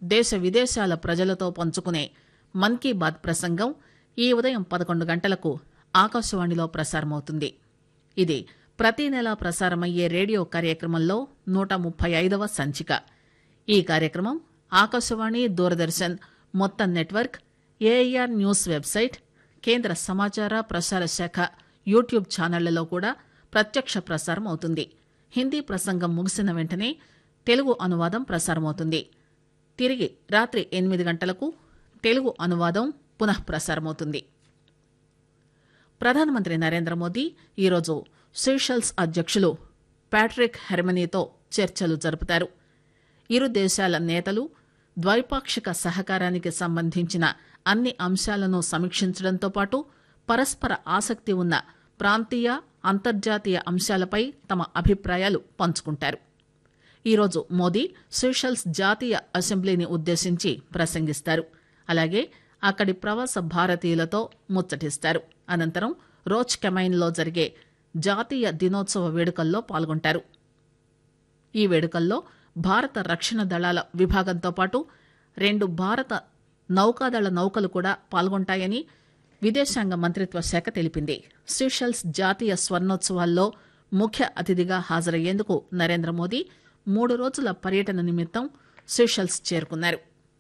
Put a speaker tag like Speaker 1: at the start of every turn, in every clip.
Speaker 1: దేశ విదేశాల ప్రజలతో పంచుకునే మన్ కీ బాత్ ప్రసంగం ఈ ఉదయం పదకొండు గంటలకు ఆకాశవాణిలో ప్రసారమవుతుంది ఇది ప్రతి నెలా ప్రసారమయ్యే రేడియో కార్యక్రమంలో నూట ముప్పై ఐదవ సంచిక ఈ కార్యక్రమం ఆకాశవాణి దూరదర్శన్ మొత్తం నెట్వర్క్ ఏఐఆర్ న్యూస్ వెబ్సైట్ కేంద్ర సమాచార ప్రసార శాఖ యూట్యూబ్ ఛానళ్లలో కూడా ప్రత్యక్ష ప్రసారం అవుతుంది హిందీ ప్రసంగం ముగిసిన వెంటనే తెలుగు అనువాదం ప్రసారమవుతుంది తిరిగి రాత్రి ఎనిమిది గంటలకు తెలుగు అనువాదం పునః ప్రసారమవుతుంది ప్రధానమంత్రి నరేంద్ర మోదీ ఈరోజు సీషెల్స్ అధ్యక్షులు ప్యాట్రిక్ హెర్మనీతో చర్చలు జరుపుతారు ఇరు దేశాల నేతలు ద్వైపాక్షిక సహకారానికి సంబంధించిన అన్ని అంశాలను సమీక్షించడంతో పాటు పరస్పర ఆసక్తి ఉన్న ప్రాంతీయ అంతర్జాతీయ అంశాలపై తమ అభిప్రాయాలు పంచుకుంటారు ఈరోజు మోదీ సీషెల్స్ జాతీయ అసెంబ్లీని ఉద్దేశించి ప్రసంగిస్తారు అలాగే అక్కడి ప్రవాస భారతీయులతో ముచ్చటిస్తారు అనంతరం రోచ్ కెమైన్లో జరిగే జాతీయ దినోత్సవ వేడుకల్లో పాల్గొంటారు ఈ వేడుకల్లో భారత రక్షణ దళాల విభాగంతో పాటు రెండు భారత నౌకాదళ నౌకలు కూడా పాల్గొంటాయని విదేశాంగ మంత్రిత్వ శాఖ తెలిపింది సీషెల్స్ జాతీయ స్వర్ణోత్సవాల్లో ముఖ్య అతిథిగా హాజరయ్యేందుకు నరేంద్ర మోదీ మూడు రోజుల పర్యటన నిమిత్తం సీషెల్స్ చేరుకున్నారు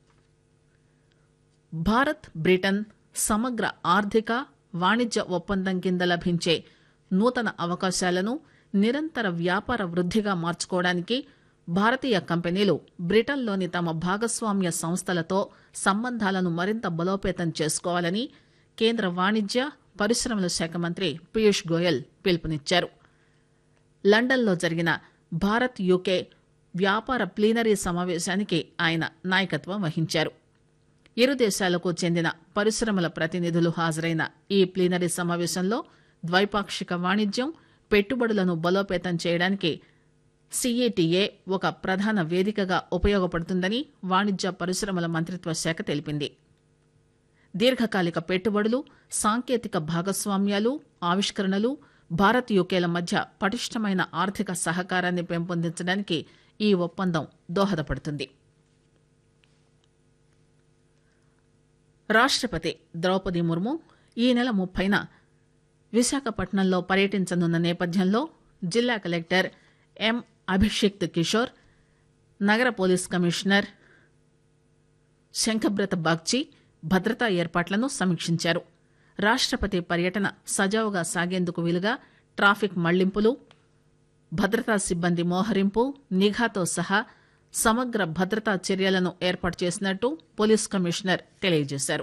Speaker 1: భారత్ బ్రిటన్ సమగ్ర ఆర్థిక వాణిజ్య ఒప్పందం కింద లభించే నూతన అవకాశాలను నిరంతర వ్యాపార వృద్ధిగా మార్చుకోవడానికి భారతీయ కంపెనీలు బ్రిటన్లోని తమ భాగస్వామ్య సంస్థలతో సంబంధాలను మరింత బలోపేతం చేసుకోవాలని కేంద్ర వాణిజ్య పరిశ్రమల శాఖ మంత్రి పీయూష్ గోయల్ పిలుపునిచ్చారు లండన్లో జరిగిన భారత్ యూకే వ్యాపార ప్లీనరీ సమావేశానికి ఆయన నాయకత్వం వహించారు ఇరు దేశాలకు చెందిన పరిశ్రమల ప్రతినిధులు హాజరైన ఈ ప్లీనరీ సమావేశంలో ద్వైపాక్షిక వాణిజ్యం పెట్టుబడులను బలోపేతం చేయడానికి సీఈటీఏ ఒక ప్రధాన వేదికగా ఉపయోగపడుతుందని వాణిజ్య పరిశ్రమల మంత్రిత్వ శాఖ తెలిపింది దీర్ఘకాలిక పెట్టుబడులు సాంకేతిక భాగస్వామ్యాలు ఆవిష్కరణలు భారత్ యూకేల మధ్య పటిష్టమైన ఆర్థిక సహకారాన్ని పెంపొందించడానికి ఈ ఒప్పందం దోహదపడుతుంది రాష్టపతి ద్రౌపది ముర్ము ఈ నెల ముప్పైన విశాఖపట్నంలో పర్యటించనున్న నేపథ్యంలో జిల్లా కలెక్టర్ ఎం అభిషిక్త్ కిషోర్ నగర పోలీస్ కమిషనర్ శంఖబ్రత బాగ్చి భద్రతా ఏర్పాట్లను సమీక్షించారు రాష్టపతి పర్యటన సజావుగా సాగేందుకు వీలుగా ట్రాఫిక్ మళ్లింపులు భద్రతా సిబ్బంది మోహరింపు నిఘాతో సహా సమగ్ర భద్రతా చర్యలను ఏర్పాటు చేసినట్టు పోలీస్ కమిషనర్ తెలియజేశారు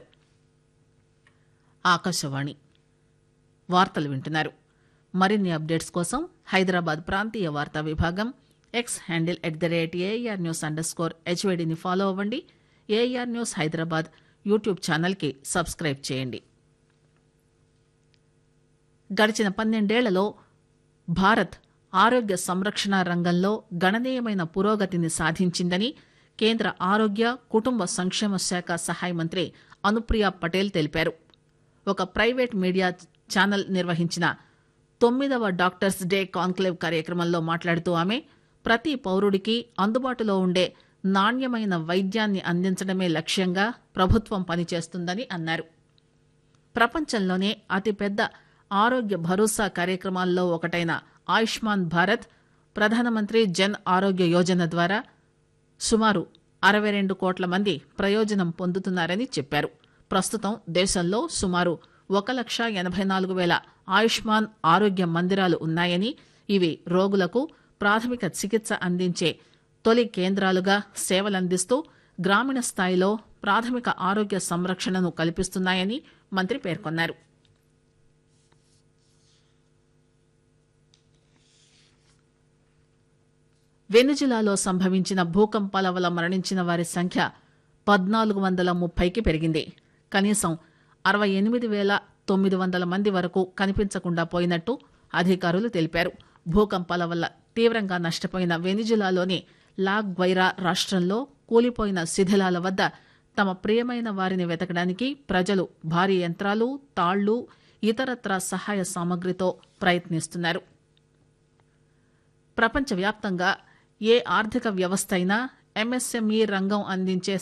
Speaker 1: ఆకాశవాణి వార్తలు వింటున్నారు మరిన్ని అప్డేట్స్ కోసం హైదరాబాద్ ప్రాంతీయ వార్తా విభాగం X handle at the rate AR news underscore స్కోర్ హెచ్వైడిని ఫాలో అవ్వండి ఏఆర్ న్యూస్ హైదరాబాద్ యూట్యూబ్ ఛానల్కి సబ్స్క్రైబ్ చేయండి గడిచిన పన్నెండేళ్లలో భారత్ ఆరోగ్య సంరక్షణ రంగంలో గణనీయమైన పురోగతిని సాధించిందని కేంద్ర ఆరోగ్య కుటుంబ సంక్షేమ శాఖ సహాయ మంత్రి అనుప్రియ పటేల్ తెలిపారు ఒక ప్రైవేట్ మీడియా ఛానల్ నిర్వహించిన తొమ్మిదవ డాక్టర్స్ డే కాన్క్లేవ్ కార్యక్రమంలో మాట్లాడుతూ ఆమె ప్రతి పౌరుడికి అందుబాటులో ఉండే నాణ్యమైన వైద్యాన్ని అందించడమే లక్ష్యంగా ప్రభుత్వం పనిచేస్తుందని అన్నారు ప్రపంచంలోనే అతిపెద్ద ఆరోగ్య భరోసా కార్యక్రమాల్లో ఒకటైన ఆయుష్మాన్ భారత్ ప్రధానమంత్రి జన్ ఆరోగ్య యోజన ద్వారా సుమారు అరవై రెండు కోట్ల మంది ప్రయోజనం పొందుతున్నారని చెప్పారు ప్రస్తుతం దేశంలో సుమారు ఒక లక్ష ఎనభై నాలుగు వేల ఆయుష్మాన్ ఆరోగ్య మందిరాలు ఉన్నాయని ఇవి రోగులకు ప్రాథమిక చికిత్స అందించే తొలి కేంద్రాలుగా సేవలందిస్తూ గ్రామీణ స్థాయిలో ప్రాథమిక ఆరోగ్య సంరక్షణను కల్పిస్తున్నాయని మంత్రి పేర్కొన్నారు వెనుజులాలో సంభవించిన భూకంపాల వల్ల మరణించిన వారి సంఖ్య పద్నాలుగు వందల ముప్పైకి పెరిగింది కనీసం అరవై ఎనిమిది వేల తొమ్మిది వందల మంది వరకు కనిపించకుండా పోయినట్టు అధికారులు తెలిపారు భూకంపాల వల్ల తీవ్రంగా నష్టపోయిన వెనిజులాలోని లాగ్ వైరా రాష్ట్రంలో కూలిపోయిన శిథిలాల వద్ద తమ ప్రియమైన వారిని వెతకడానికి ప్రజలు భారీ యంత్రాలు తాళ్లు ఇతరత్రా సహాయ సామగ్రితో ప్రయత్నిస్తున్నారు ప్రపంచవ్యాప్తంగా ఏ ఆర్థిక వ్యవస్థ అయినా ఎంఎస్ఎంఈ రంగం అందించే